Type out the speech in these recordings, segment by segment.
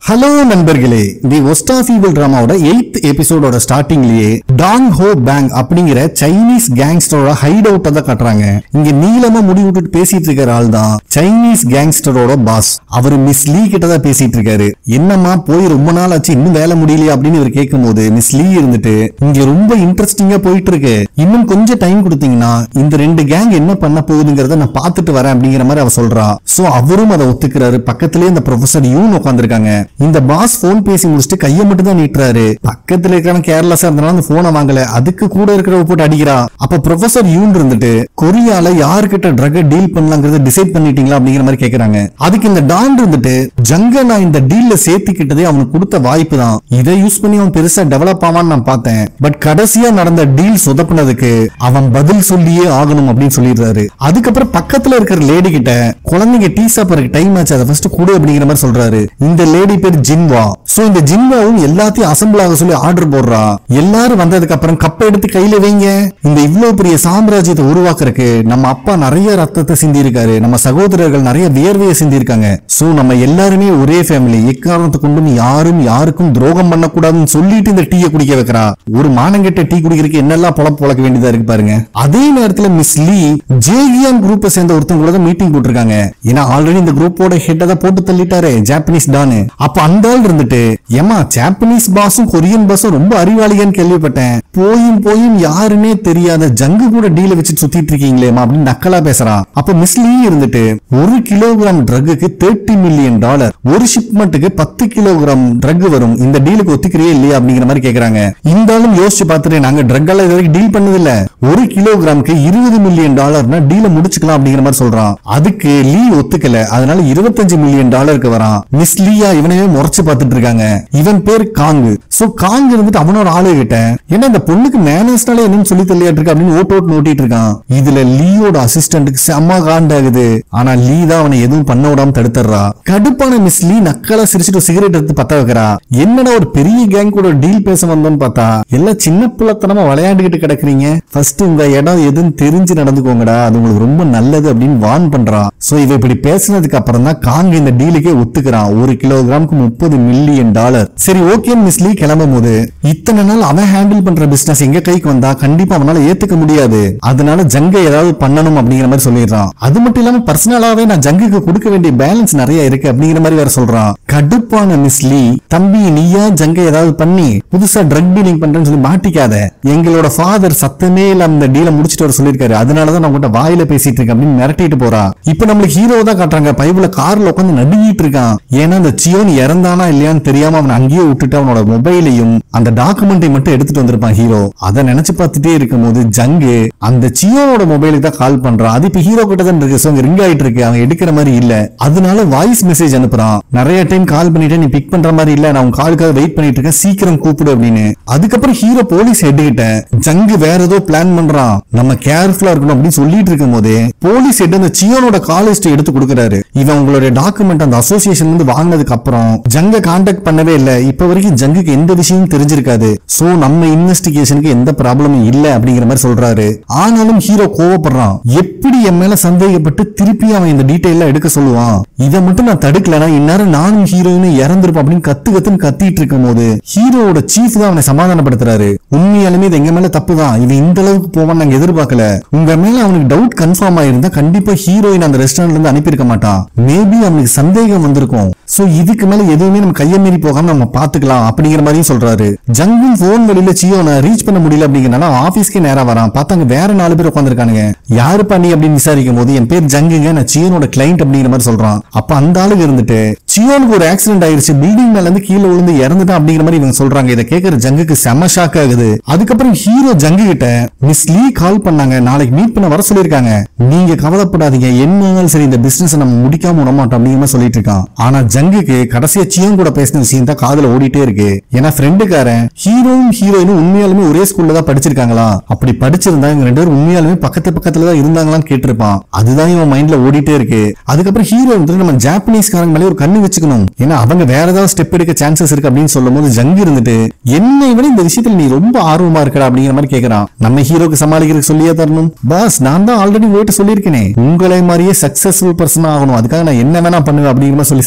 hello நண்பர்களே the host of evil டிராமாவோட eighth எபிசோடோட ஸ்டார்டிங்லயே டாங் ஹோ பேங் அப்படிங்கிற சைனீஸ் கேங்ஸ்டரோட ஹைட் அவுட் தான் காட்டுறாங்க இங்க நீளமா முடி விட்டுட்டு பேசிட்டு இருக்கிற ஆள் தான் சைனீஸ் கேங்ஸ்டரோட பாஸ் அவர் மிஸ் லீ கிட்ட தான் பேசிட்டு இருக்காரு என்னம்மா போய் ரொம்ப நாள் ஆச்சு இன்னும் வேலை முடியலையா அப்படின்னு இவர் கேட்கும் போது மிஸ் லீ இருந்துட்டு இங்க ரொம்ப இன்ட்ரெஸ்டிங்கா போயிட்டு இருக்கு இன்னும் கொஞ்சம் டைம் கொடுத்தீங்கன்னா இந்த ரெண்டு கேங் என்ன பண்ண போகுதுங்கிறத நான் பார்த்துட்டு வரேன் அப்படிங்கிற மாதிரி அவ சொல்றா சோ அவரும் அதை ஒத்துக்கிறாரு பக்கத்திலேயே இந்த ப்ரொஃபசர் யூன் உட்காந்துருக்காங்க இந்த பாஸ் போன் பேசி முடிச்சுட்டு கையை மட்டும் தான் நீட்டுறாரு பக்கத்துல இருக்கிற கேர்லெஸ்ஸா இருந்தனால அந்த போனை வாங்கல அதுக்கு கூட இருக்கிறவ போட்டு அடிக்கிறா அப்ப ப்ரொஃபசர் யூன் இருந்துட்டு கொரியால யாருக்கிட்ட ட்ரக் டீல் பண்ணலாங்கிறத டிசைட் பண்ணிட்டீங்களா அப்படிங்கிற மாதிரி கேக்குறாங்க அதுக்கு இந்த டான் இருந்துட்டு ஜங்க நான் இந்த டீல்ல சேர்த்துக்கிட்டதே அவனுக்கு கொடுத்த வாய்ப்பு தான் இதை யூஸ் பண்ணி அவன் பெருசா டெவலப் ஆவான்னு நான் பார்த்தேன் பட் கடைசியா நடந்த டீல் சொதப்புனதுக்கு அவன் பதில் சொல்லியே ஆகணும் அப்படின்னு சொல்லிடுறாரு அதுக்கப்புறம் பக்கத்துல இருக்கிற லேடி கிட்ட குழந்தைங்க டீ சாப்பிடறதுக்கு டைம் ஆச்சு அதை ஃபர்ஸ்ட் கொடு அப்படிங்கிற மாதிரி சொல்றாரு இந்த லேடி பேர் ஜின்வா சோ இந்த ஜின்வாவும் எல்லாத்தையும் அசம்பிள் ஆக சொல்லி ஆர்டர் போடுறா எல்லாரும் வந்ததுக்கு அப்புறம் கப்பை எடுத்து கையில வைங்க இந்த இவ்வளவு பெரிய சாம்ராஜ்யத்தை உருவாக்குறதுக்கு நம்ம அப்பா நிறைய ரத்தத்தை சிந்தி இருக்காரு நம்ம சகோதரர்கள் நிறைய வியர்வையை சிந்தி இருக்காங்க சோ நம்ம எல்லாருமே ஒரே ஃபேமிலி எக்காரணத்தை கொண்டும் யாரும் யாருக்கும் துரோகம் பண்ணக்கூடாதுன்னு சொல்லிட்டு இந்த டீயை குடிக்க வைக்கிறா ஒரு மானங்கெட்ட டீ குடிக்கிறதுக்கு என்னெல்லாம் பொழப்பு பொழக்க வேண்டியதா இருக்கு பாருங்க அதே நேரத்துல மிஸ் லீ ஜேகியான் குரூப்பை சேர்ந்த ஒருத்தங்க கூட மீட்டிங் போட்டிருக்காங்க ஏன்னா ஆல்ரெடி இந்த குரூப்போட ஹெட் தான் போட்டு தள்ளிட்டாரு ஜாப்பனீஸ் டானு அப்ப அந்த ஆள் இருந்துட்டு ஏமா ஜாப்பனீஸ் பாஸும் கொரியன் பாஸும் ரொம்ப அறிவாளிகன்னு கேள்விப்பட்டேன் போயும் போயும் யாருன்னே தெரியாத ஜங்கு கூட டீல வச்சு சுத்திட்டு இருக்கீங்களேமா அப்படின்னு நக்கலா பேசுறான் அப்ப மிஸ் லீ இருந்துட்டு ஒரு கிலோகிராம் ட்ரக்குக்கு தேர்ட்டி மில்லியன் டாலர் ஒரு ஷிப்மெண்ட்டுக்கு பத்து கிலோகிராம் ட்ரக் வரும் இந்த டீலுக்கு ஒத்துக்கிறியே இல்லையா அப்படிங்கிற மாதிரி கேக்குறாங்க இந்த ஆளும் யோசிச்சு பார்த்துட்டு நாங்க ட்ரக் எல்லாம் இது வரைக்கும் டீல் பண்ணது இல்ல ஒரு கிலோகிராமுக்கு இருபது மில்லியன் டாலர்னா டீல முடிச்சுக்கலாம் அப்படிங்கிற மாதிரி சொல்றான் அதுக்கு லீ ஒத்துக்கல அதனால இருபத்தஞ்சு மில்லியன் டாலருக்கு வரான் மிஸ் லீயா இவனையே முறைச்சு பார்த்துட்டு இருக்காங்க இவன் பேர் காங்கு சோ காங் இருந்துட்டு அவனோட ஆளு கிட்ட ஏன்னா இந்த பொண்ணுக்கு மேனேஜ்னாலே என்னன்னு சொல்லி தெரியட்டு இருக்கு அப்படின்னு ஓட்டு ஓட்டு நோட்டிட்டு இருக்கான் இதுல லீயோட அசிஸ்டன்ட்டுக்கு செம்ம காண்டாகுது ஆனா லீ தான் அவனை எதுவும் பண்ண விடாம தடுத்துறா கடுப்பான மிஸ் லீ நக்கலா சிரிச்சுட்டு சிகரெட் எடுத்து பத்த வைக்கிறா என்னடா ஒரு பெரிய கேங் கூட டீல் பேச வந்தோம்னு பார்த்தா எல்லாம் சின்ன பிள்ளைத்தனமா விளையாண்டுகிட்டு கிடக்குறீங்க ஃபர்ஸ்ட் உங்க இடம் எதுன்னு தெரிஞ்சு நடந்துக்கோங்கடா அது உங்களுக்கு ரொம்ப நல்லது அப்படின்னு வான் பண்றான் சோ இவ இப்படி பேசினதுக்கு அப்புறம் தான் காங்க இந்த டீலுக்கே ஒத்துக்கிறான் ஒரு கிலோகிராமுக்கு முப்பது மில்லியன் டாலர் சரி ஓகே மிஸ் லீ கிளம்பும் போது இத்தனை நாள் அவன் ஹேண்டில் பண்ற பிசினஸ் எங்க கைக்கு வந்தா கண்டிப்பா அவனால ஏத்துக்க முடியாது அதனால ஜங்க ஏதாவது பண்ணணும் அப்படிங்கிற மாதிரி சொல்லிடுறான் அது மட்டும் இல்லாம பர்சனலாவே நான் ஜங்குக்கு கொடுக்க வேண்டிய பேலன்ஸ் நிறைய இருக்கு அப்படிங்கிற மாதிரி வேற சொல்றான் கடுப்பான மிஸ் லீ தம்பி நீயா ஜங்க ஏதாவது பண்ணி புதுசா ட்ரக் டீலிங் பண்றேன்னு சொல்லி மாட்டிக்காத எங்களோட ஃபாதர் சத்தமே இல்லாம இந்த டீலை முடிச்சிட்டு வர சொல்லியிருக்காரு அதனாலதான் நான் உங்ககிட்ட வாயில பேசிட்டு இருக்கேன் அப்படின்னு மிரட்டிட்டு போறா இப்ப நம்மளுக்கு ஹீரோ தான் காட்டுறாங்க பைபிள கார்ல உட்காந்து நடுங்கிட்டு இருக்கான் ஏன்னா அந்த சியோன் இறந்தானா இல்லையான்னு தெரியாம அவன் அங்கேயே விட்டுட்டு அவனோட மொபைலையும் அந்த டாக்குமெண்டை மட்டும் எடுத்துட்டு வந்திருப்பான் ஹீரோ அதை நினைச்சு பார்த்துட்டே இருக்கும் போது ஜங்கு அந்த சியோனோட மொபைலுக்கு தான் கால் பண்றான் அது இப்ப ஹீரோ கிட்ட தான் இருக்கு ஸோ ரிங் ஆயிட்டு இருக்கு அவன் எடுக்கிற மாதிரி இல்ல அதனால வாய்ஸ் மெசேஜ் அனுப்புறான் நிறைய டைம் கால் பண்ணிட்டு நீ பிக் பண்ற மாதிரி இல்ல நான் உன் காலுக்காக வெயிட் பண்ணிட்டு இருக்கேன் சீக்கிரம் கூப்பிடு அப்படின்னு அதுக்கப்புறம் ஹீரோ போலீஸ் ஹெட் கிட்ட ஜங்கு வேற ஏதோ பிளான் பண்றான் நம்ம கேர்ஃபுல்லா இருக்கணும் அப்படின்னு சொல்லிட்டு இருக்கும் போது போலீஸ் ஹெட் அந்த சியோனோட காலேஜ் எடுத்து கொடுக்குறாரு இவன் உங்களுடைய டாக்குமெண்ட் அந்த அசோசியேஷன் இருந்து வாங்கினதுக்கு அப்புறம் ஜங்க கான்டாக்ட் பண்ணவே இல்ல இப்ப வரைக்கும் ஜங்குக்கு எந்த விஷயமும் தெரிஞ்சிருக்காது சோ நம்ம இன்வெஸ்டிகேஷனுக்கு எந்த ப்ராப்ளமும் இல்ல அப்படிங்கிற மாதிரி சொல்றாரு ஆனாலும் ஹீரோ கோவப்படுறான் எப்படி என் மேல சந்தேகப்பட்டு திருப்பி அவன் இந்த டீடைல் எடுக்க சொல்லுவான் இதை மட்டும் நான் தடுக்கலனா இந்நேரம் நானும் ஹீரோயினும் இறந்திருப்போம் அப்படின்னு கத்து கத்துன்னு கத்திட்டு இருக்கும் போது ஹீரோவோட சீஃப் தான் அவனை சமாதானப்படுத்துறாரு உண்மையாலுமே இது எங்க மேல தப்பு தான் இவன் இந்த அளவுக்கு போவான் நாங்க எதிர்பார்க்கல உங்க மேல அவனுக்கு டவுட் கன்ஃபார்ம் ஆயிருந்தா கண்டிப்பா ஹீரோயின் அந்த ரெஸ்டாரண்ட்ல இருந்து அனுப்பியிருக்க மாட்டான் மேபி அவனுக்கு சந்தேகம் வந்திருக்கும் சோ இதுக்கு மேல எதுவுமே நம்ம கைய மீறி போகாம நம்ம பாத்துக்கலாம் அப்படிங்கிற மாதிரியும் சொல்றாரு ஜங்கும் போன் வழியில சியோனை ரீச் பண்ண முடியல அப்படிங்கறனால ஆபீஸ்க்கே நேரா வரான் பார்த்தா அங்க வேற நாலு பேர் உட்காந்துருக்கானுங்க யாரு பண்ணி அப்படின்னு விசாரிக்கும் போது என் பேர் ஜங்குங்க நான் சியோனோட கிளைண்ட் அப்படிங்கிற மாதிரி சொல்றான் அப்ப அந்த ஆளுங்க இருந்துட்டு சியோனுக்கு ஒரு ஆக்சிடென்ட் ஆயிருச்சு பில்டிங் மேல இருந்து கீழே விழுந்து இறந்துட்டான் அப்படிங்கிற மாதிரி இவங்க சொல்றாங்க இதை கேட்கிற ஜங்குக்கு செம ஷாக் ஆகுது அதுக்கப்புறம் ஹீரோ ஜங்கு கிட்ட மிஸ் லீ கால் பண்ணாங்க நாளைக்கு மீட் பண்ண வர சொல்லிருக்காங்க நீங்க கவலைப்படாதீங்க என்ன ஆனாலும் சரி இந்த பிசினஸ் நம்ம முடிக்காம விட மாட்டோம் அப்படிங்கிற மாதிரி சொல்லிட்டு இருக்கான் ஆனா ஜங்குக்கு கடைசியா சியோன் கூட பேசின விஷயம் தான் காதுல ஓடிட்டே இருக்கு ஏன்னா ஃப்ரெண்டுக்காரன் ஹீரோவும் ஹீரோயினும் உண்மையாலுமே ஒரே ஸ்கூல்ல தான் படிச்சிருக்காங்களா அப்படி படிச்சிருந்தா இவங்க ரெண்டு பேரும் உண்மையாலுமே பக்கத்து பக்கத்துல தான் இருந்தாங்களான்னு கேட்டிருப்பான் அதுதான் இவன் மைண்ட்ல ஓடிட்டே இருக்கு அதுக்கப்புறம் ஹீரோ வந்து நம்ம ஜாப்பனீஸ்காரங்க மேலே ஒரு கண்ணு வச்சுக்கணும் ஏன்னா அவங்க வேற ஏதாவது ஸ்டெப் எடுக்க சான்சஸ் இருக்கு அப்படின்னு சொல்லும் போது ஜங்கு இருந்துட்டு என்னை விட இந்த விஷயத்துல நீ ரொம்ப ஆர்வமா இருக்கடா அப்படிங்கிற மாதிரி கேக்குறான் நம்ம ஹீரோக்கு சமாளிக்கிறதுக்கு சொல்லியே தரணும் பாஸ் நான் தான் ஆல்ரெடி உங்ககிட்ட சொல்லியிருக்கேனே உங்களை மாதிரியே சக்சஸ்ஃபுல் பர்சன் ஆகணும் அதுக்காக நான் என்ன வேணா பண்ணுவேன் அப்படிங்கிற மாதிரி சொல்லி சமாளிச்சிடறான்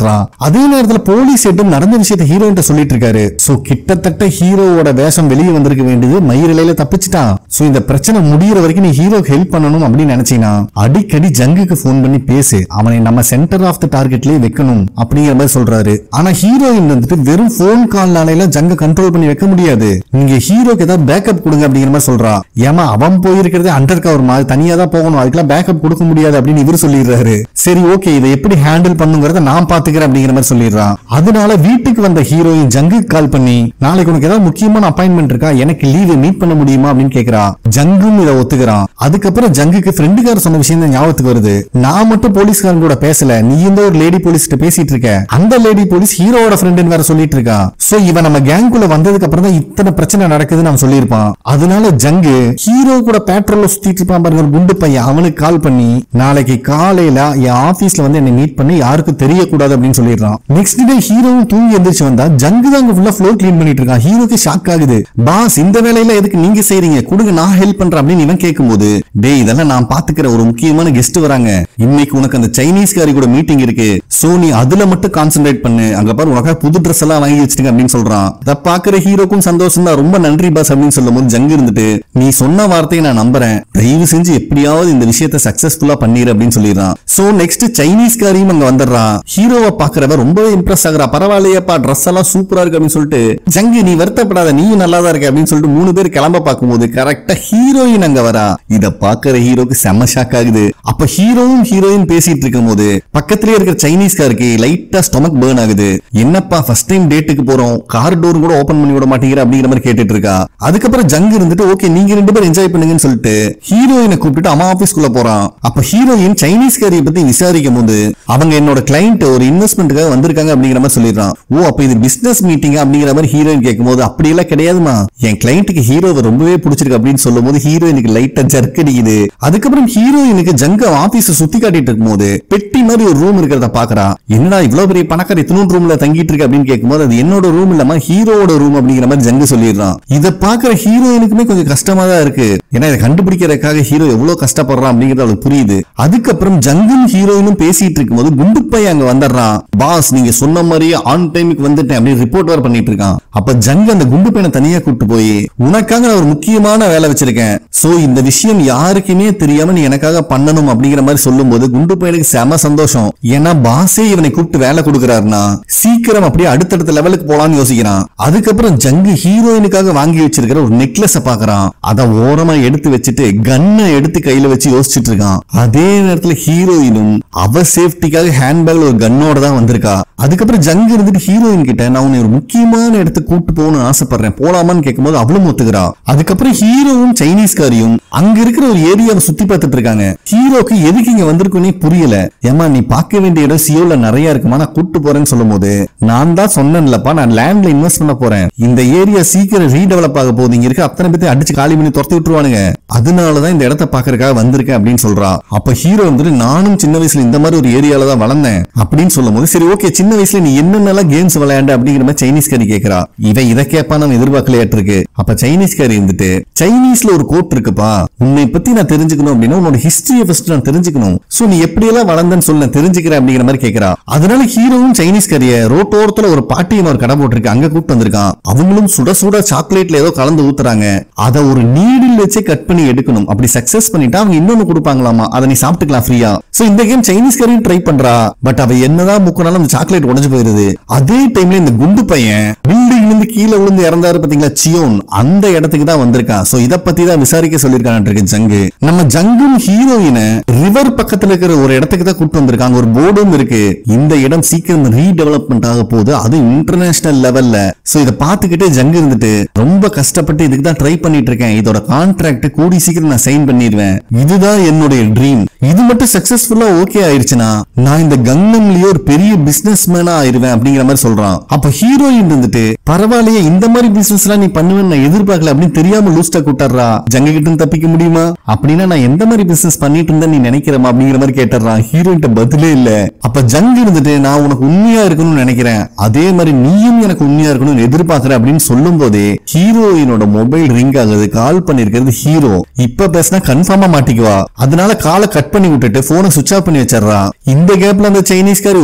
வச்சிடறான் அதே நேரத்துல போலீஸ் ஹெட்டும் நடந்த விஷயத்த ஹீரோயின் சொல்லிட்டு இருக்காரு சோ கிட்டத்தட்ட ஹீரோவோட வேஷம் வெளியே வந்திருக்க வேண்டியது மயிரிலையில தப்பிச்சிட்டான் சோ இந்த பிரச்சனை முடியிற வரைக்கும் நீ ஹீரோக்கு ஹெல்ப் பண்ணணும் அப்படின்னு நினைச்சீனா அடிக்கடி ஜங்குக்கு ஃபோன் பண்ணி பேசு அவனை நம்ம சென்டர் ஆஃப் த டார்கெட்லயே வைக்கணும் அப்படிங்கிற மாதிரி சொல்றாரு ஆனா ஹீரோயின் வந்துட்டு வெறும் போன் கால்னால ஜங்க கண்ட்ரோல் பண்ணி வைக்க முடியாது நீங்க ஹீரோக்கு ஏதாவது பேக்கப் கொடுங்க அப்படிங்கிற மாதிரி சொல்றா ஏமா அவன் போயிருக்கிறது அண்டர் கவர் மாதிரி தனியா தான் போகணும் அதுக்கெல்லாம் பேக்கப் கொடுக்க முடியாது அப்படின்னு இவர் சொல்லிடுறாரு சரி ஓகே இதை எப்படி ஹேண்டில் பண்ணுங்கிறத நான் பாத்துக்கிறேன் அப்படிங்கிற மாதிரி சொல்லிடுறான் அதனால வீட்டுக்கு வந்த ஹீரோயின் ஜங்குக்கு கால் பண்ணி நாளைக்கு உனக்கு ஏதாவது முக்கியமான அப்பாயின்மெண்ட் இருக்கா எனக்கு லீவு மீட் பண்ண முடியுமா அப்படின்னு கேக்குறா ஜங்கும் இதை ஒத்துக்கிறான் அதுக்கப்புறம் ஜங்குக்கு ஃப்ரெண்டுக்கார சொன்ன விஷயம் தான் ஞாபகத்துக்கு வருது நான் மட்டும் போலீஸ்காரன் கூட பேசல நீ இந்த ஒரு லேடி போலீஸ் பேசிட்டு இருக்க அந்த லேடி போலீஸ் ஹீரோவோட ஃப்ரெண்டுன்னு வேற சொல்லிட்டு இருக்கா சோ இவன் நம்ம கேங்குள்ள வந்ததுக்கு அப்புறம் தான் இத்தனை பிரச்சனை நடக்குதுன்னு அவன் சொல்லியிருப்பான் அதனால ஜங்கு ஹீரோ கூட பேட்ரோல்ல சுத்திட்டு இருப்பான் பாருங்க ஒரு குண்டு பையன் அவனுக்கு கால் பண்ணி நாளைக்கு காலையில என் ஆபீஸ்ல வந்து என்னை மீட் பண்ணி யாருக்கும் தெரியக்கூடாது அப்படின்னு சொல்லிடுறான் நெக்ஸ்ட் டே ஹீரோவும் தூங்கி எந்திரிச்சு வந்தா ஜங்கு தான் அங்க ஃபுல்லா ஃப்ளோர் கிளீன் பண்ணிட்டு இருக்கான் ஹீரோக்கு ஷாக் ஆகுது பாஸ் இந்த வேலையில எதுக்கு நீங்க செய்றீங்க கொடுங்க நான் ஹெல்ப் பண்றேன் அப்படின்னு இவன் கேட்கும்போது டேய் இதெல்லாம் நான் பாத்துக்கிற ஒரு முக்கியமான கெஸ்ட் வராங்க இன்னைக்கு உனக்கு அந்த சைனீஸ் காரி கூட மீட்டிங் இருக்கு சோ நீ அதுல மட்டும் கான்சென்ட்ரேட் பண்ணு அங்க பாரு உனக்காக புது ட்ரெஸ் எல்லாம் வாங்கி வச்சிருக்க அப்படின்னு சொல்றான் இத பாக்குற ஹீரோக்கும் சந்தோஷம் தான் ரொம்ப நன்றி பாஸ் அப்படின்னு சொல்லும் போது ஜங்கு இருந்துட்டு நீ சொன்ன வார்த்தையை நான் நம்புறேன் தயவு செஞ்சு எப்படியாவது இந்த விஷயத்தை சக்சஸ்ஃபுல்லா பண்ணிரு அப்படின்னு சொல்லிடுறான் சோ நெக்ஸ்ட் சைனீஸ் காரியும் அங்க வந்துடுறான் ஹீரோவை பாக்குறவ ரொம்பவே இம்ப்ரெஸ் ஆகுறா பரவாயில்லையப்பா ட்ரெஸ் எல்லாம் சூப்பரா இருக்கு அப்படின்னு சொல்லிட்டு ஜங்கு நீ வருத்தப்படாத நீயும் நல்லா தான் இருக்க அப்படின்னு சொல்லிட்டு மூணு பேர் கிளம்ப பார்க்கும்போது கரெக்டா ஹீரோயின் அங்க வரா இத பாக்குற ஹீரோக்கு செம்ம ஷாக் ஆகுது அப்ப ஹீரோவும் ஹீரோயின் பேசிட்டு இருக்கும் போது பக்கத்திலேயே இருக்கிற சைனீஸ்காருக்கு லைட்டா ஸ்டொமக் பேர்ன் ஆகுது என்னப்பா ஃபர்ஸ்ட் டைம் டேட்டுக்கு போறோம் கார் டோர் கூட ஓபன் பண்ணி விட மாட்டேங்கிற அப்படிங்கிற மாதிரி கேட்டுட்டு இருக்கா அதுக்கப்புறம் ஜங்கு இருந்துட்டு ஓகே நீங்க ரெண்டு பேரும் என்ஜாய் பண்ணுங்கன்னு சொல்லிட்டு ஹீரோயினை கூப்பிட்டு அம்மா ஆபீஸ்க்குள்ள போறான் அப்ப ஹீரோயின் சைனீஸ்காரியை பத்தி விசாரிக்கும் போது அவங்க என்னோட கிளைண்ட் ஒரு இன்வெஸ்ட்மெண்ட்டுக்காக வந்திருக்காங்க அப்படிங்கிற மாதிரி சொல்லிடுறான் ஓ அப்ப இது பிசினஸ் மீட்டிங் அப்படிங்கிற மாதிரி ஹீரோயின் கேட்கும்போது அப்படியெல்லாம் கிடையாதுமா என் கிளைண்ட்டுக்கு ஹீரோவை ரொம்பவே பிடிச்சிருக்கு அப்படின்னு சொல்லும் போது ஹீரோயினுக்கு லைட்டா ஜர்க் அடிக்குது அதுக்கப்புறம் ஹீரோயினுக்கு ஜங்க ஆபீஸ் சுத்தி காட்டிட்டு இருக்கும்போது பெட்டி மாதிரி ஒரு ரூம் இருக்கிறத பாக்குறா என்னடா இவ்வளவு பெரிய பணக்கார இத்தனூறு ரூம்ல தங்கிட்டு இருக்கு அப்படின்னு கேட்கும்போது அது என்னோட ரூம் இல்லாம ஹீரோவோட ரூம் அப்படிங்கிற மாதிரி ஜங்கு சொல்லிடுறான் இத பாக்குற ஹீரோயினுக்குமே கொஞ்சம் கஷ்டமா தான் இருக்கு ஏன்னா இதை கண்டுபிடிக்கிறதுக்காக ஹீரோ எவ்வளவு கஷ்டப்படுறான் அப்படிங்கிறது அவளுக்கு புரியுது அதுக்கப்புறம் ஜங்கும் ஹீரோயினும் பேசிட்டு இருக்கும்போது குண்டு பையன் அங்க வந்துடுறான் பாஸ் நீங்க சொன்ன மாதிரியே ஆன் டைமுக்கு வந்துட்டேன் அப்படின்னு ரிப்போர்ட் வேற பண்ணிட்டு இருக்கான் அப்ப ஜங்கு அந்த குண்டு பையனை தனியா கூட்டு போய் உனக்காக நான் ஒரு முக்கியமான வேலை வச்சிருக்கேன் சோ இந்த விஷயம் யாருக்குமே தெரியாம நீ எனக்காக பண்ணணும் அப்படிங்கிற மாதிரி சொல்லும்போது குண்டு பையனுக்கு செம சந்தோஷம் ஏன்னா பாஸே இவனை கூப்பிட்டு வேலை கொடுக்கறாருன்னா சீக்கிரம் அப்படியே அடுத்தடுத்த லெவலுக்கு போலாம்னு யோசிக்கிறான் அதுக்கப்புறம் ஜங்கு ஹீரோயினுக்காக வாங்கி வச்சிருக்கிற ஒரு நெக்லஸ பாக்குறான் அத ஓரமா எடுத்து வச்சுட்டு கன்னை எடுத்து கையில வச்சு யோசிச்சுட்டு இருக்கான் அதே நேரத்துல ஹீரோயினும் அவ சேஃப்டிக்காக ஹேண்ட்பேக்ல ஒரு கன்னோட தான் வந்திருக்கா அதுக்கப்புறம் ஜங்கு இருந்துட்டு ஹீரோயின் கிட்ட நான் உன்னை ஒரு முக்கியமான இடத்துக்கு கூட்டு போகணும்னு ஆசைப்படுறேன் போலாமான்னு கேட்கும்போது அவளும் ஒத்துக்கிறா அதுக்கப்புறம் ஹீரோவும் சைனீஸ்காரியும் அங்க இருக்கிற ஒரு ஏரியாவை சுத்தி பார்த்துட்டு இருக்காங்க ஹீரோக்கு எதுக்கு இங்க வந்திருக்குன்னே புரியல ஏமா நீ பார்க்க வேண்டிய இடம் சியோல நிறைய இருக்குமா நான் கூட்டு போறேன்னு சொல்லும் போது நான் தான் சொன்னேன்லப்பா நான் லேண்ட்ல இன்வெஸ்ட் பண்ண போறேன் இந்த ஏரியா சீக்கிரம் ரீடெவலப் ஆக போகுது இங்க இருக்க அத்தனை பேர்த்தையும் அடிச்சு காலி பண்ணி துரத்தி விட்டுருவானுங்க அதனாலதான் இந்த இடத்த பாக்குறதுக்காக வந்திருக்கேன் அப்படின்னு சொல்றா அப்ப ஹீரோ வந்துட்டு நானும் சின்ன வயசுல இந்த மாதிரி ஒரு ஏரியால தான் வளர்ந்தேன் அப்படின்னு சொல்லும் போது சரி ஓகே சின்ன வயசுல நீ என்னென்னலாம் கேம்ஸ் விளையாண்டு அப்படிங்கிற மாதிரி சைனீஸ்காரி கேக்குறா இவன் இதை கேப்பா நம்ம எதிர்பார்க்கலையாட்டு இருக்கு அப்ப சைனீஸ்காரி இருந்துட்டு சைனீஸ்ல ஒரு கோட் இருக்குப்பா உன்னை பத்தி நான் தெரிஞ்சுக்கணும் அப்படின்னா உன்னோட ஹிஸ்டரியை ஃபர்ஸ்ட் நான் தெரிஞ்சுக்கணும் சோ நீ எப்படியெல்லாம் வளர்ந்தன்னு சொல்லி நான் தெரிஞ்சுக்கிறேன் அப்படிங்கிற மாதிரி கேக்குறா அதனால ஹீரோவும் சைனீஸ்காரிய ரோட்டோரத்துல ஒரு பாட்டியம் ஒரு கடை போட்டிருக்கு அங்க கூப்பிட்டு வந்திருக்கான் அவங்களும் சுட சுட சாக்லேட்ல ஏதோ கலந்து ஊத்துறாங்க அதை ஒரு நீடில் வச்சு கட் பண்ணி எடுக்கணும் அப்படி சக்சஸ் பண்ணிட்டா அவங்க இன்னொன்னு கொடுப்பாங்களாமா அதை நீ சாப்பிட்டுக்கலாம் ஃப்ரீயா சோ இந்த கேம் சைனீஸ்காரையும் ட்ரை பண்றா பட் அவ என்னதான் முக்கினாலும் அந்த சாக்லேட் உடைஞ்சு போயிருது அதே டைம்ல இந்த குண்டு பையன் பில்டிங்ல இருந்து கீழே விழுந்து இறந்தாரு பாத்தீங்களா சியோன் அந்த இடத்துக்கு தான் வந்திருக்கான் சோ இத பத்தி தான் விசாரிக்க சொல்லிருக்கான் இருக்கு ஜங்கு நம்ம ஜங்கும் ஹீரோயினை ரிவர் பக்கத்துல இருக்கிற ஒரு இடத்துக்கு தான் கூட்டு வந்திருக்காங்க ஒரு போர்டும் இருக்கு இந்த இடம் சீக்கிரம் ரீடெவலப்மெண்ட் ஆக போகுது அது இன்டர்நேஷனல் லெவல்ல சோ இத பாத்துக்கிட்டே ஜங்கு இருந்துட்டு ரொம்ப கஷ்டப்பட்டு இதுக்கு தான் ட்ரை பண்ணிட்டு இருக்கேன் இதோட கான்ட்ராக்ட் கூடி சீக்கிரம் நான் சைன் பண்ணிடுவேன் இதுதான் என்னுடைய ட்ரீம் இது மட்டும் சக்சஸ்ஃபுல்லா ஓகே ஆயிருச்சுன்னா நான் இந்த கங்கம்லயே ஒரு பெரிய பிசினஸ் மேனா ஆயிருவேன் அப்படிங்கிற மாதிரி சொல்றான் அப்ப ஹீரோயின் இருந்துட்டு பரவாயில்லையே இந்த மாதிரி பிசினஸ் எல்லாம் நீ பண்ணுவேன்னு நான் எதிர்பார்க்கல அப்படின்னு தெரியாம லூஸ்டா கூட்டறா ஜங்க கிட்ட இருந்து தப்பிக்க முடியுமா அப்படின்னா நான் எந்த மாதிரி பிசினஸ் பண்ணிட்டு இருந்தா நீ நினைக்கிறமா அப்படிங்கிற மாதிரி கேட்டுறான் ஹீரோயின்ட்ட பதிலே இல்ல அப்ப ஜங் இருந்துட்டு நான் உனக்கு உண்மையா இருக்கணும்னு நினைக்கிறேன் அதே மாதிரி நீயும் எனக்கு உண்மையா இருக்கணும்னு எதிர்பார்க்கற அப்படின்னு சொல்லும் போதே ஹீரோயினோட மொபைல் ரிங் ஆகுது கால் பண்ணிருக்கிறது ஹீரோ இப்ப பேசினா கன்ஃபார்மா மாட்டிக்குவா அதனால காலை கட் பண்ணி விட்டுட்டு போனை சுவிச் ஆஃப் பண்ணி வச்சிடறா இந்த கேப்ல அந்த சைனீஸ்காரி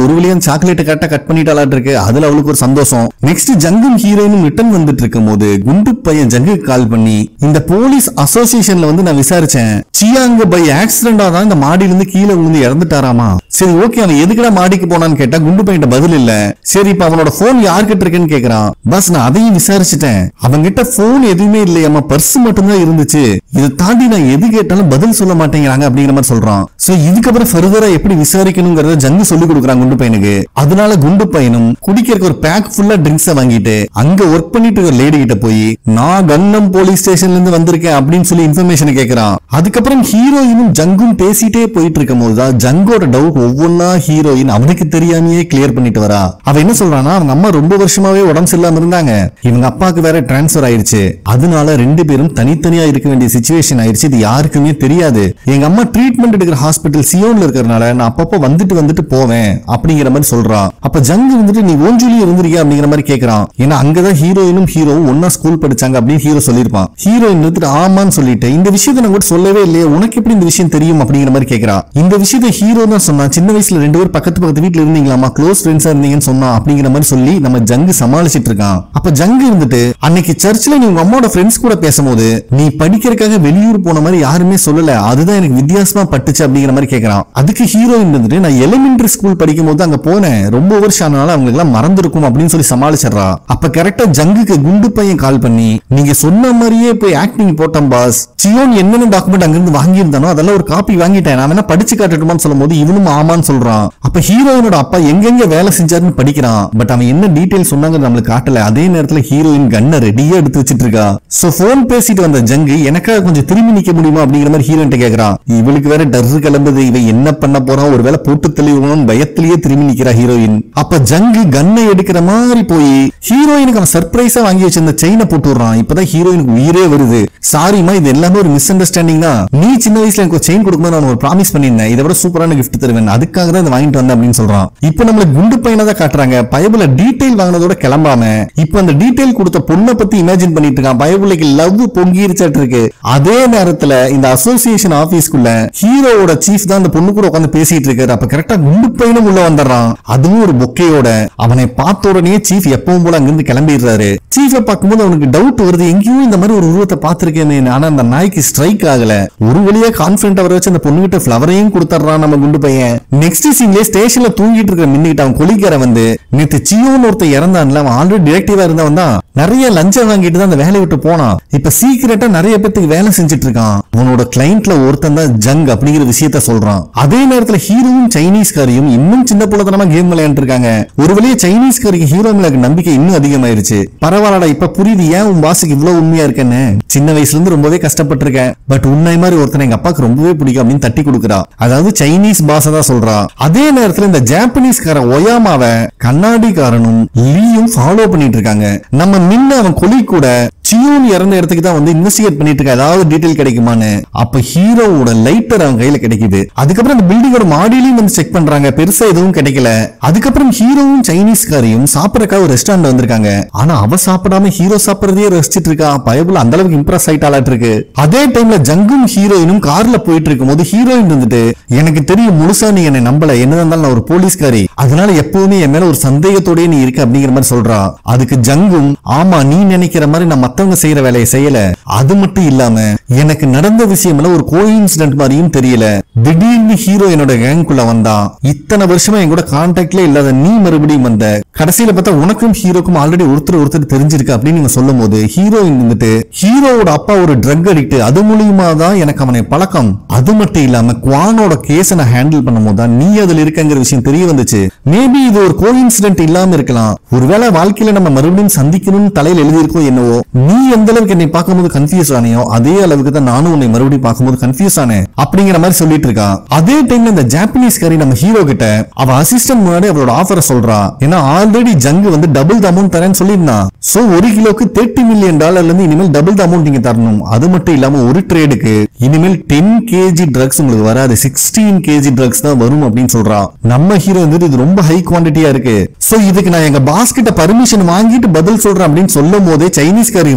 ஒரு வழியா சாக்லேட் கரெக்டா கட் பண்ணிட்டாலாட்டு இருக்கு அதுல அவளுக்கு ஒரு சந்தோஷம் நெக்ஸ்ட் ஜங்கும் ஹீரோயினும் ரிட்டர்ன் வந்துட்டு இருக்கும் போது குண்டு பையன் ஜங்குக்கு கால் பண்ணி இந்த போலீஸ் அசோசியேஷன்ல வந்து நான் விசாரிச்சேன் சியாங்க பை ஆக்சிடென்டா தான் இந்த மாடியில இருந்து கீழே விழுந்து இறந்துட்டாராமா சரி ஓகே அவன் எதுக்குடா மாடிக்கு போனான்னு கேட்டா குண்டு பையன் பதில் இல்ல சரி இப்ப அவனோட போன் யார்கிட்ட இருக்குன்னு கேக்குறான் பஸ் நான் அதையும் விசாரிச்சுட்டேன் அவன்கிட்ட போன் எதுவுமே இல்லையாமா பர்ஸ் மட்டும்தான் இருந்துச்சு இதை தாண்டி நான் எது கேட்டாலும் பதில் சொல்ல மாட்டேங்கிறாங்க அப்படிங்கிற மாதிரி சொல்றான் சோ இதுக்கப்புறம் ஃபர்தரா எப்படி விசாரிக்கணுங்கிறத ஜங்கு சொல்லி கொடுக்குறான் குண்டு பையனுக்கு அதனால குண்டு பையனும் குடிக்கிறதுக்கு ஒரு பேக் ஃபுல்லா ட்ரிங்க்ஸ வாங்கிட்டு அங்க ஒர்க் பண்ணிட்டு இருக்க லேடி கிட்ட போய் நான் கன்னம் போலீஸ் ஸ்டேஷன்ல இருந்து வந்திருக்கேன் அப்படின்னு சொல்லி இன்ஃபர்மேஷன் கேக்குறான் அதுக்கப்புறம் ஹீரோயினும் ஜங்கும் பேசிட்டே போயிட்டு இருக்கும் போதுதான் ஜங்கோட டவுட் ஒவ்வொன்னா ஹீரோயின் அவனுக்கு தெரியாமையே கிளியர் பண்ணிட்டு வரா அவ என்ன சொல்றானா அவங்க அம்மா ரொம்ப வருஷமாவே உடம்பு சரியில்லாம இருந்தாங்க இவங்க அப்பாவுக்கு வேற டிரான்ஸ்பர் ஆயிருச்சு அதனால ரெண்டு பேரும் தனித்தனியா இருக்க வேண்டிய சுச்சுவேஷன் ஆயிருச்சு இது யாருக்குமே தெரியாது எங்க அம்மா ட்ரீட்மெண்ட் எடுக்கிற ஹாஸ்பிட்டல் சியோன்ல இருக்கிறனால நான் அப்பப்போ வந்துட்டு வந்துட்டு போவேன் அப்படிங்கிற மாதிரி சொல்றான் அப்ப ஜங்கு வந்துட்டு நீ ஓஞ்சொலி இருந்திருக்கியா அப்படிங்கிற மாதிரி கேக்குறான் ஏன்னா அங்கதான் ஹீரோயினும் ஹீரோவும் ஒன்னா ஸ்கூல் படிச்சாங்க அப்படின்னு ஹீரோ சொல்லியிருப்பான் ஹீரோயின் வந்துட்டு ஆமான்னு சொல்லிட்டு இந்த விஷயத்தை நான் கூட சொல்லவே இல்லையே உனக்கு எப்படி இந்த விஷயம் தெரியும் அப்படிங்கிற மாதிரி கேக்குறான் இந்த விஷயத்தை ஹீரோ தான் சொன்னான் சின்ன வயசுல ரெண்டு பேரும் பக்கத்து பக்கத்து வீட்டுல இருந்தீங்களாமா க்ளோஸ் ஃப்ரெண்ட்ஸா இருந்தீங்கன்னு சொன்னான் அப்படிங்கிற மாதிரி சொல்லி நம்ம ஜங்கு சமாளிச்சிட்டு இருக்கான் அப்ப ஜங்கு இருந்துட்டு அன்னைக்கு சர்ச்சில் நீ உங்க அம்மாவோட ஃப்ரெண்ட்ஸ் கூட பேசும்போது நீ படிக்கிறதுக்காக வெளியூர் போன மாதிரி யாருமே சொல்லல அதுதான் எனக்கு வித்தியாசமா பட்டுச்சு அப்படிங்கிற மாதிரி கேக்குறான் அதுக்கு ஹீரோயின் வந்துட்டு நான் எலிமெண்டரி ஸ்கூல் படிக்கும் போது அங்க போனேன் ரொம்ப வருஷம் ஆனாலும் அவங்களுக்கு எல்லாம் மறந்துருக்கும் அப்படின்னு சொல்லி சமாளிச்சிடுறா அப்ப கரெக்டா ஜங்குக்கு குண்டு பையன் கால் பண்ணி நீங்க சொன்ன மாதிரியே போய் ஆக்டிங் போட்டோம் பாஸ் சியோன் என்னென்ன டாக்குமெண்ட் அங்கிருந்து வாங்கியிருந்தானோ அதெல்லாம் ஒரு காப்பி வாங்கிட்டேன் நான் வேணா படிச்சு காட்டட்டுமான்னு சொல்லும் போது இவனும் ஆமான்னு சொல்றான் அப்ப ஹீரோயினோட அப்பா எங்கெங்க வேலை செஞ்சாருன்னு படிக்கிறான் பட் அவன் என்ன டீடைல் சொன்னாங்க நம்மளுக்கு காட்டல அதே நேரத்துல ஹீரோயின் கண்ணை ரெடியா எடுத்து வச்சிட்டு இருக்கா சோ போன் பேசிட்டு வந்த ஜங்கு எனக்காக கொஞ்சம் திரும்பி நிக்க முடியுமா அப்படிங்கிற மாதிரி ஹீரோயின் கேக்குறான் இவளுக்கு வேற டர்ரு கிளம்புது இவன் என்ன பண்ண போறான் ஒருவேளை போட்டு தெளிவுன்னு பயத்திலேயே திரும்பி நிக்கிறா ஹீரோயின் அப்ப ஜங்கு கண்ணை எடுக்கிற மாதிரி போய் ஹீரோயினுக்கு அவன் சர்ப்ரைஸா வாங்கி வச்சிருந்த செயினை போட்டு விடுறான் இப்பதான் ஹீரோயினுக்கு உயிரே வருது சாரிமா இது எல்லாமே ஒரு மிஸ் அண்டர்ஸ்டாண்டிங் தான் நீ சின்ன வயசுல எனக்கு செயின் கொடுக்கும்போது நான் ஒரு ப்ராமிஸ் பண்ணியிருந்தேன் இதை விட சூப்பரான கிஃப்ட் தருவேன் அதுக்காக தான் இதை வாங்கிட்டு வந்தேன் அப்படின்னு சொல்றான் இப்போ நம்மள குண்டு பையனை தான் காட்டுறாங்க பைபிள டீடைல் வாங்கினதோட கிளம்பாம இப்போ அந்த டீடைல் கொடுத்த பொண்ணை பத்தி இமேஜின் பண்ணிட்டு இருக்கான் பைபிளுக்கு லவ் பொங்கிருச்சாட்டு இருக்கு அதே நேரத்துல இந்த அசோசியேஷன் ஆபீஸ்க்குள்ள ஹீரோவோட சீஃப் தான் அந்த பொண்ணு கூட உட்காந்து பேசிட்டு இருக்காரு அப்ப கரெக்டா குண்டு பையனும் உள்ள வந்துடுறான் அதுவும் ஒரு பொக்கையோட அவனை பார்த்த உடனே சீஃப் எப்பவும் போல அங்கிருந்து கிளம்பிடுறாரு சீஃபை பார்க்கும்போது அவனுக்கு டவுட் வருது எங்கேயும் இந்த மாதிரி ஒரு உருவத்தை பார்த்திருக்கேனே ஆனா அந்த நாய்க்கு ஸ்ட்ரைக் ஆகல ஒரு வழியா கான்பிடன்ட் வர வச்சு அந்த பொண்ணுகிட்ட ஃபிளவரையும் கொடுத்துட்றான் நம்ம குண்டு பையன் நெக்ஸ்ட் சீன்லயே ஸ்டேஷன்ல தூங்கிட்டு இருக்கிற மின்னிட்டு அவன் கொலிக்கார வந்து நேத்து சியோன்னு ஒருத்தன் இறந்தான்ல அவன் ஆல்ரெடி டிரெக்டிவா இருந்தவன் தான் நிறைய லஞ்சம் வாங்கிட்டு தான் அந்த வேலையை விட்டு போனான் இப்ப சீக்கிரட்டா நிறைய பேத்துக்கு வேலை செஞ்சுட்டு இருக்கான் உன்னோட கிளைண்ட்ல ஒருத்தன் தான் ஜங் அப்படிங்கிற விஷயத்த சொல்றான் அதே நேரத்துல ஹீரோவும் சைனீஸ்காரியும் இன்னும் சின்ன புள்ளத்தனமா கேம் விளையாண்டு இருக்காங்க ஒரு வழியா சைனீஸ்காரிக்கு ஹீரோ மேல இருக்க நம்பிக்கை இன்னும் அதிகமாயிருச்சு பரவாயில்லடா இப்ப புரியுது ஏன் உன் பாஸுக்கு இவ்வளவு உண்மையா இருக்கேன்னு சின்ன வயசுல இருந்து ரொம்பவே கஷ்டப்பட்டிருக்கேன் பட் உன்னை மாதிரி ஒருத்தனை எங்க அப்பாக்கு ரொம்பவே பிடிக்கும் அப்படின்னு தட்டி கொடுக்குறா அதாவது சைனீஸ் பாஸ தான் சொல்றா அதே நேரத்துல இந்த ஜாப்பனீஸ்கார ஒயாமாவை கண்ணாடிக்காரனும் லீயும் ஃபாலோ பண்ணிட்டு இருக்காங்க நம்ம மின்ன அவன் கொலி கூட சியூன் இறந்த இடத்துக்கு தான் வந்து இன்வெஸ்டிகேட் பண்ணிட்டு இருக்கா ஏதாவது டீடைல் கிடைக்குமான்னு அப்ப ஹீரோவோட லைட்டர் அவன் கையில கிடைக்குது அதுக்கப்புறம் அந்த பில்டிங்கோட மாடியிலையும் வந்து செக் பண்றாங்க பெருசா எதுவும் கிடைக்கல அதுக்கப்புறம் ஹீரோவும் சைனீஸ்காரையும் சாப்பிடறக்காக ஒரு ரெஸ்டாரண்ட் வந்திருக்காங்க ஆனா அவ சாப்பிடாம ஹீரோ சாப்பிடறதையே ரசிச்சிட்டு இருக்கா பயபுல அந்த அளவுக்கு இம்ப்ரெஸ் ஆயிட்டாலாட்டு இருக்கு அதே டைம்ல ஜங்கும் ஹீரோயினும் கார்ல போயிட்டு இருக்கும்போது ஹீரோயின் இருந்துட்டு எனக்கு தெரியும் முழுசா நீ என்னை நம்பல என்னதான் இருந்தாலும் நான் ஒரு போலீஸ்காரி அதனால எப்பவுமே என் மேல ஒரு சந்தேகத்தோடய நீ இருக்க அப்படிங்கிற மாதிரி சொல்றா அதுக்கு ஜங்கும் ஆமா நீ நினைக்கிற மாதிரி நான் மத்தவங்க செய்யற வேலையை செய்யல அது மட்டும் இல்லாம எனக்கு நடந்த விஷயம் எல்லாம் ஒரு கோயின்சிடென்ட் மாதிரியும் தெரியல திடீர்னு ஹீரோ என்னோட கேங்குள்ள வந்தான் இத்தனை வருஷமா என் கூட கான்டாக்ட்ல இல்லாத நீ மறுபடியும் வந்த கடைசியில பார்த்தா உனக்கும் ஹீரோக்கும் ஆல்ரெடி ஒருத்தர் ஒருத்தர் தெரிஞ்சிருக்கு அப்படின்னு நீங்க சொல்லும் போது ஹீரோயின் வந்துட்டு ஹீரோவோட அப்பா ஒரு ட்ரக் அடிக்ட் அது மூலியமா தான் எனக்கு அவனை பழக்கம் அது மட்டும் இல்லாம குவானோட கேஸ நான் ஹேண்டில் பண்ணும்போது தான் நீ அதுல இருக்கங்கிற விஷயம் தெரிய வந்துச்சு மேபி இது ஒரு கோயின்சிடென்ட் இல்லாம இருக்கலாம் ஒருவேளை வாழ்க்கையில நம்ம மறுபடியும் சந்திக்கணும்னு தலையில எழுதியிருக்கோ என்னவோ நீ எந்த அளவுக்கு என்னை பார்க்கும்போது கன்ஃபியூஸ் ஆனியோ அதே அளவுக்கு தான் நானும் உன்னை மறுபடியும் பார்க்கும்போது கன்ஃபியூஸ் ஆனேன் அப்படிங்கிற மாதிரி சொல்லிட்டு இருக்கா அதே டைம்ல இந்த ஜாப்பனீஸ் காரி நம்ம ஹீரோ கிட்ட அவ அசிஸ்டன்ட் முன்னாடி அவளோட ஆஃபரை சொல்றா ஏன்னா ஆல்ரெடி ஜங்கு வந்து டபுள் த அமௌண்ட் தரேன்னு சொல்லியிருந்தான் சோ ஒரு கிலோக்கு தேர்ட்டி மில்லியன் டாலர்ல இருந்து இனிமேல் டபுள் த அமௌண்ட் நீங்க தரணும் அது மட்டும் இல்லாம ஒரு ட்ரேடுக்கு இனிமேல் டென் கேஜி ட்ரக்ஸ் உங்களுக்கு வராது சிக்ஸ்டீன் கேஜி ட்ரக்ஸ் தான் வரும் அப்படின்னு சொல்றா நம்ம ஹீரோ வந்துட்டு இது ரொம்ப ஹை குவாண்டிட்டியா இருக்கு சோ இதுக்கு நான் எங்க பாஸ் கிட்ட பர்மிஷன் வாங்கிட்டு பதில் சொல்றேன் அப்படின்னு சொல்லும் போதே சைனீஸ் காரி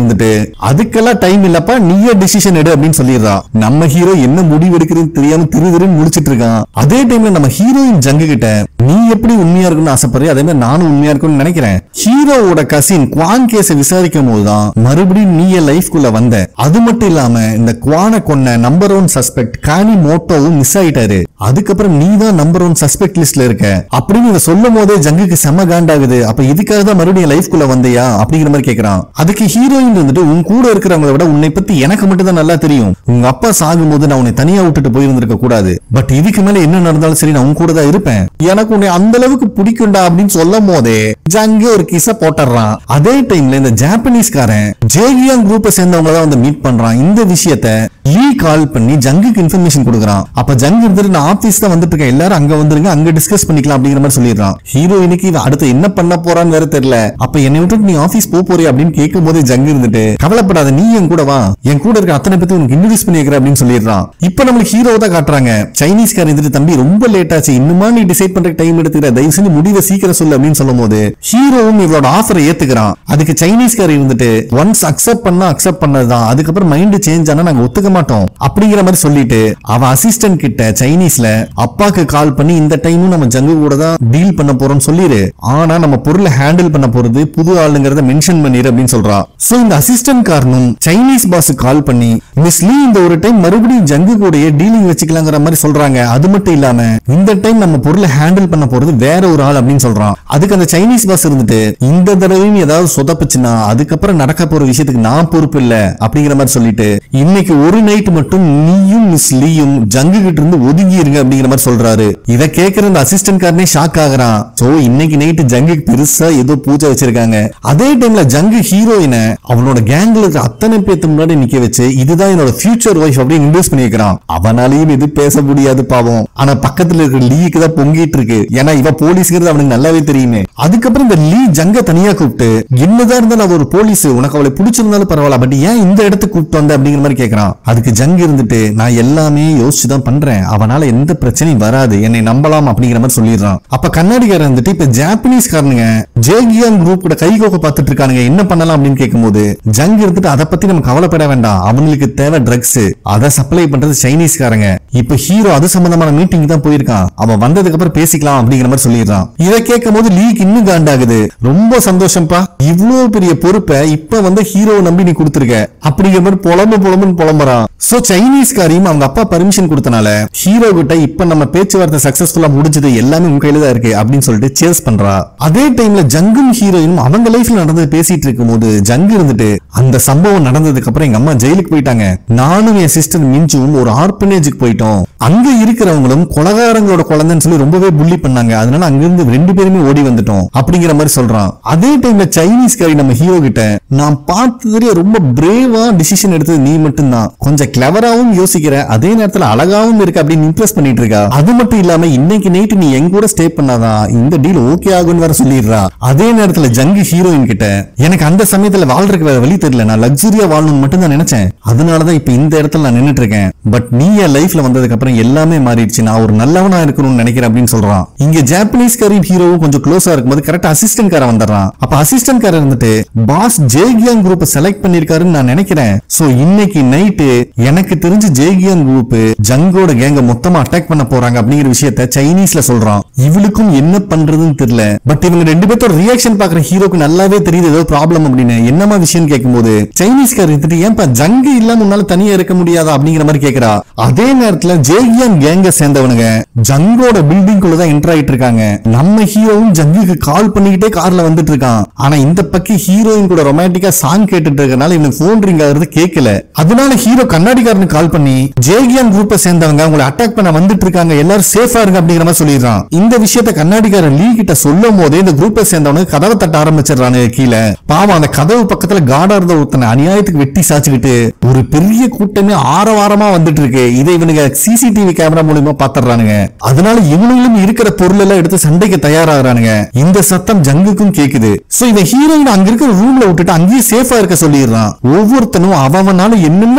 இருந்துட்டு அதுக்கெல்லாம் டைம் இல்லப்பா நீயே டிசிஷன் எடு அப்படின்னு சொல்லிடுறா நம்ம ஹீரோ என்ன முடிவு எடுக்கிறதுன்னு தெரியாம திரு திருன்னு முடிச்சிட்டு இருக்கான் அதே டைம்ல நம்ம ஹீரோயின் ஜங்கு கிட்ட நீ எப்படி உண்மையா இருக்கணும்னு ஆசைப்படுறிய அதே மாதிரி நானும் உண்மையா இருக்கணும்னு நினைக்கிறேன் ஹீரோவோட கசின் குவான் கேஸ விசாரிக்கும் போதுதான் மறுபடியும் நீ என் லைஃப்குள்ள வந்த அது மட்டும் இல்லாம இந்த குவானை கொன்ன நம்பர் ஒன் சஸ்பெக்ட் கானி மோட்டோவும் மிஸ் ஆயிட்டாரு அதுக்கப்புறம் நீ தான் நம்பர் ஒன் சஸ்பெக்ட் லிஸ்ட்ல இருக்க அப்படின்னு இவன் சொல்லும் போதே ஜங்குக்கு செம காண்டாகுது அப்ப இதுக்காக தான் மறுபடியும் லைஃப்குள்ள வந்தியா அப்படிங்கிற மாதிரி கேக்குறான் அதுக்கு ஹீரோயின் வந்துட்டு உன் கூட இருக்கிறவங்கள விட உன்னை பத்தி எனக்கு மட்டும் தான் நல்லா தெரியும் உங்க அப்பா சாகும்போது நான் உன்னை தனியா விட்டுட்டு போயிருந்திருக்க கூடாது பட் இதுக்கு மேல என்ன நடந்தாலும் சரி நான் உன் கூட தான் இருப்பேன் எனக்கு உன்னை அந்த அளவுக்கு பிடிக்கும்டா அப்படின்னு சொல்லும் போதே ஜங்கு ஒரு கிச போட்டுறான் அதே டைம்ல இந்த ஜாப்பனீஸ்காரன் ஜேகியாங் குரூப்பை சேர்ந்தவங்க தான் வந்து மீட் பண்றான் இந்த விஷயத்த லீ கால் பண்ணி ஜங்குக்கு இன்ஃபர்மேஷன் கொடுக்குறான் அப்ப ஜங்கு இருந்துட்டு நான் ஆபீஸ் தான் வந்துட்டு இருக்கேன் எல்லாரும் அங்க வந்துருங்க அங்க டிஸ்கஸ் பண்ணிக்கலாம் அப்படிங்கிற மாதிரி சொல்லிடுறான் ஹீரோயினுக்கு இவன் அடுத்து என்ன பண்ண போறான்னு வேற தெரியல அப்ப என்னை விட்டுட்டு நீ ஆபீஸ் போக போறியா அப்படின்னு கேட்கும் போதே ஜங்கு இருந்துட்டு கவலைப்படாத நீ என் கூட வா என் கூட இருக்க அத்தனை பேத்து உனக்கு இன்ட்ரடியூஸ் பண்ணி வைக்கிறேன் அப்படின்னு சொல்லிடுறான் இப்ப நம்மளுக்கு ஹீரோ தான் காட்டுறாங்க சைனீஸ்காரன் இருந்துட்டு தம்பி ரொம்ப லேட் ஆச்சு இன்னுமா நீ டிசைட் பண்ற டைம் எடுத்துக்கிற தயவு செஞ்சு முடிவை சீக்கிரம் சொல்லு அப்படின்னு சொல்லும் போது ஹீரோவும் இவளோட ஆஃபரை ஏத்துக்கிறான் அதுக்கு சைனீஸ்காரர் இருந்துட்டு ஒன்ஸ் அக்செப்ட் பண்ணா அக்செப்ட் பண்ணதுதான் அதுக்கப்புறம் மைண்ட் சேஞ்ச் ஆனா நாங்க ஒத்துக்க மாட்டோம் அப்படிங்கிற மாதிரி சொல்லிட்டு அவ அசிஸ்டன்ட் கிட்ட சைனீஸ்ல அப்பாக்கு கால் பண்ணி இந்த டைமும் நம்ம ஜங்கு கூட தான் டீல் பண்ண போறோம்னு சொல்லிரு ஆனா நம்ம பொருளை ஹேண்டில் பண்ண போறது புது ஆளுங்கிறத மென்ஷன் பண்ணிரு அப்படின்னு சொல்றா சோ இந்த அசிஸ்டன்ட் காரனும் சைனீஸ் பாஸ் கால் பண்ணி மிஸ் லீ இந்த ஒரு டைம் மறுபடியும் ஜங்கு கூடயே டீலிங் வச்சுக்கலாங்கிற மாதிரி சொல்றாங்க அது மட்டும் இல்லாம இந்த டைம் நம்ம பொருளை ஹேண்டில் பண்ண போறது வேற ஒரு ஆள் அப்படின்னு சொல்றான் அதுக்கு அந்த சைனீஸ் பாஸ் இருந்துட்டு இந்த தடவையும் ஏதாவது சொதப்புச்சுன்னா அதுக்கப்புறம் நடக்க போற விஷயத்துக்கு நான் பொறுப்பு இல்ல அப்படிங்கிற மாதிரி சொல்லிட்டு இன்னைக்கு ஒரு நைட் மட்டும் நீயும் மிஸ் லீயும் ஜங்கு கிட்ட இருந்து ஒதுங்கி இருங்க அப்படிங்கிற மாதிரி சொல்றாரு இத கேக்குற அந்த அசிஸ்டன்ட் காரனே ஷாக் ஆகுறான் சோ இன்னைக்கு நைட் ஜங்குக்கு பெருசா ஏதோ பூஜை வச்சிருக்காங்க அதே டைம்ல ஜங்கு ஹீரோயினை அவனோட கேங்ல இருக்க அத்தனை பேத்து முன்னாடி நிக்க வச்சு இதுதான் என்னோட ஃபியூச்சர் ஒய்ஃப் அப்படின்னு இன்ட்ரூஸ் பண்ணி வைக்கிறான் அவனாலையும் இது பேச முடியாது பாவம் ஆனா பக்கத்துல இருக்கிற லீக்கு தான் பொங்கிட்டு இருக்கு ஏன்னா இவ போலீஸ்ங்கிறது அவனுக்கு நல்லாவே தெரியுமே அதுக்கப்புறம் இந்த லீ ஜங்க தனியா கூப்பிட்டு என்னதான் இருந்தாலும் அவ ஒரு போலீஸ் உனக்கு அவளை பிடிச்சிருந்தாலும் பரவாயில்ல பட் ஏன் இந்த இடத்துக்கு கூப்பிட்டு வந்த அப்படிங்கிற மாதிரி கேக்குறான் அதுக்கு ஜங் இருந்துட்டு நான் எல்லாமே யோசிச்சு தான் பண்றேன் அவனால எந்த பிரச்சனையும் வராது என்னை நம்பலாம் அப்படிங்கிற மாதிரி சொல்லிடுறான் அப்ப கண்ணாடிக்காரன் வந்துட்டு இப்ப ஜாப்பனீஸ் காரனுங்க ஜேகியான் குரூப் கூட கை கோக்க பார்த்துட்டு இருக்கானுங்க என்ன பண்ணலாம் அப்படின்னு கேட்கும்போது ஜங் இருந்துட்டு அதை பத்தி நம்ம கவலைப்பட வேண்டாம் அவங்களுக்கு தேவை ட்ரக்ஸ் அதை சப்ளை பண்றது சைனீஸ்காரங்க இப்ப ஹீரோ அது சம்பந்தமான மீட்டிங் தான் போயிருக்கான் அவன் வந்ததுக்கு அப்புறம் பேசிக்கலாம் அப்படிங்கிற மாதிரி சொல்லிடுறான் இதை கேட்கும் போது லீக் இன்னும் காண்டாகுது ரொம்ப சந்தோஷம்ப்பா இவ்வளவு பெரிய பொறுப்பை இப்ப வந்து ஹீரோவை நம்பி நீ கொடுத்துருக்க அப்படிங்கிற மாதிரி புலம்பு புலம்புன்னு புலம்புறான் சோ சைனீஸ்காரையும் அவங்க அப்பா பர்மிஷன் கொடுத்தனால ஹீரோ கிட்ட இப்ப நம்ம பேச்சுவார்த்தை சக்சஸ்ஃபுல்லா முடிஞ்சது எல்லாமே உங்க கையில தான் இருக்கு அப்படின்னு சொல்லிட்டு சேஸ் பண்றா அதே டைம்ல ஜங்கும் ஹீரோயினும் அவங்க லைஃப்ல நடந்தது பேசிட்டு இருக்கும்போது ஜங்கு இருந்துட்டு அந்த சம்பவம் நடந்ததுக்கு அப்புறம் எங்க அம்மா ஜெயிலுக்கு போயிட்டாங்க நானும் என் சிஸ்டர் மிஞ்சும் ஒரு ஆர்பனேஜுக்கு போயிட்டோம் அங்க இருக்கிறவங்களும் கொலகாரங்களோட குழந்தைன்னு சொல்லி ரொம்பவே புள்ளி பண்ணாங்க அதனால அங்கிருந்து ரெண்டு பேருமே ஓடி வந்துட்டோம் அப்படிங்கிற மாதிரி சொல்றான் அதே டைம்ல சைனீஸ் காரி நம்ம ஹீரோ கிட்ட நான் பார்த்ததுலயே ரொம்ப பிரேவா டிசிஷன் எடுத்தது நீ மட்டும்தான் கொஞ்சம் கிளவராவும் யோசிக்கிற அதே நேரத்துல அழகாவும் இருக்கு அப்படின்னு இம்ப்ரெஸ் பண்ணிட்டு இருக்கா அது மட்டும் இல்லாம இன்னைக்கு நைட் நீ எங்க கூட ஸ்டே பண்ணாதான் இந்த டீல் ஓகே ஆகும்னு வேற சொல்லிடுறா அதே நேரத்துல ஜங்கு ஹீரோயின் கிட்ட எனக்கு அந்த சமயத்துல வாழ்றதுக்கு வேற வழி தெரியல நான் லக்ஸுரியா வாழணும்னு மட்டும் தான் நினைச்சேன் அதனாலதான் இப்ப இந்த இடத்துல நான் நின்னுட்டு இருக்கேன் பட் நீ என் லைஃப்ல வந்ததுக்கு அப்புறம் எல்லாமே மாறிடுச்சு நான் ஒரு நல்லவனா இருக்கணும்னு நினைக்கிறேன் அப்படின்னு சொல்றான் இங்க ஜாப்பனீஸ் காரையும் ஹீரோவும் கொஞ்சம் க்ளோஸா இருக்கும்போது கரெக்டா அசிஸ்டன்ட் கார வந்துடுறான் அப்ப அசிஸ்டன்ட் கார இருந்துட்டு பாஸ் ஜேகியாங் குரூப் செலக்ட் பண்ணிருக்காருன்னு நான் நினைக்கிறேன் சோ இன்னைக்கு நைட்டு எனக்கு தெரிஞ்சு ஜேகியாங் குரூப் ஜங்கோட கேங்க மொத்தமா அட்டாக் பண்ண போறாங்க அப்படிங்கிற விஷயத்த சைனீஸ்ல சொல்றான் இவளுக்கும் என்ன பண்றதுன்னு தெரியல பட் இவங்க ரெண்டு பேர்த்தோட ரியாக்ஷன் பாக்குற ஹீரோக்கு நல்லாவே தெரியுது ஏதோ ப்ராப்ளம் அப்படின்னு என்னமா விஷயம் கேட்கும்போது சைனீஸ்கார் இருந்துட்டு ஏன்பா ஜங்கு இல்லாம உன்னால தனியா இருக்க முடியாதா அப்படிங்கிற மாதிரி கேக்குறா அதே நேரத்துல ஜேகியான் கேங்க சேர்ந்தவனுங்க ஜங்கோட பில்டிங் குள்ள தான் என்டர் ஆயிட்டு இருக்காங்க நம்ம ஹீரோவும் ஜங்குக்கு கால் பண்ணிக்கிட்டே கார்ல வந்துட்டு இருக்கான் ஆனா இந்த பக்கம் ஹீரோயின் கூட ரொமான்டிக்கா சாங் கேட்டுட்டு இருக்கனால இவனுக்கு போன் ரிங் ஆகுறது கேட்கல அதனால ஹீரோ கண்ணாடிக்காரனுக்கு கால் பண்ணி ஜேகியான் குரூப்பை சேர்ந்தவங்க உங்களை அட்டாக் பண்ண வந்துட்டு இருக்காங்க எல்லாரும் சேஃபா இருங்க அப்படிங்கிற மாதிரி சொல்லிடுறான் இந்த விஷயத்த கண்ணாடிக்காரன் லீ கிட்ட சொல்லும் போதே இந்த குரூப்பை சேர்ந்தவனுக்கு கதவை தட்ட ஆரம்பிச்சிடறானு கீழே பாவம் அந்த கதவு பக்கத்துல காடா இருந்த ஒருத்தனை அநியாயத்துக்கு வெட்டி சாச்சுக்கிட்டு ஒரு பெரிய கூட்டமே ஆரவாரமா வந்துட்டு இருக்கு இதை இவனுங்க சிசிடிவி கேமரா மூலியமா பாத்துறானுங்க அதனால இவனுங்களும் இருக்கிற பொருள் எல்லாம் எடுத்து சண்டைக்கு தயாராகிறானுங்க இந்த சத்தம் ஜங்குக்கும் கேக்குது சோ இந்த ஹீரோயின் அங்க இருக்கிற ரூம்ல விட்டுட்டு அங்கேயே சேஃபா இருக்க சொல்லிடுறான் ஒவ்வொருத்தனும் அவனால என்னென்ன டூல்ஸ் எடுக்க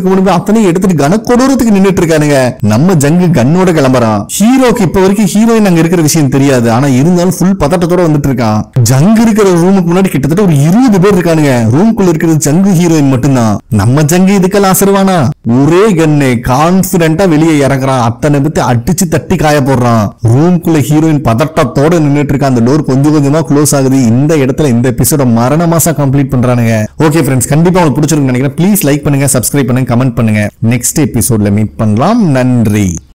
எடுக்க முடியுமோ அத்தனையும் எடுத்துட்டு கனக்கொடூரத்துக்கு நின்னுட்டு இருக்கானுங்க நம்ம ஜங்கு கன்னோட கிளம்புறான் ஹீரோக்கு இப்ப வரைக்கும் ஹீரோயின் அங்க இருக்கிற விஷயம் தெரியாது ஆனா இருந்தாலும் ஃபுல் பதட்டத்தோட வந்துட்டு இருக்கான் ஜங்கு இருக்கிற ரூமுக்கு முன்னாடி கிட்டத்தட்ட ஒரு இருபது பேர் இருக்கானுங்க ரூம்குள்ள இருக்கிறது ஜங்கு ஹீரோயின் மட்டும்தான் நம்ம ஜங்கு இதுக்கெல்லாம் அசருவானா ஒரே கண்ணு கான்பிடண்டா வெளியே இறங்குறான் அத்தனை பேத்து அடிச்சு தட்டி காய போடுறான் ரூம்குள்ள ஹீரோயின் பதட்டத்தோட நின்னுட்டு இருக்கா அந்த டோர் கொஞ்சம் கொஞ்சமா க்ளோஸ் ஆகுது இந்த இடத்துல இந்த எபிசோட மரண மாசம் கம்ப்ளீட் பண்றானுங்க ஓகே ஃப்ரெண்ட்ஸ் கண்டிப்பா உங்களுக்கு பிடிச்சிருக்குன்னு நினைக்கிறேன் ப்ளீஸ் லைக் பண்ணுங்க சப்ஸ்கிரைப் பண்ணுங்க கமெண்ட் பண்ணுங்க நெக்ஸ்ட் எபிசோட்ல மீட் பண்ணலாம் நன்றி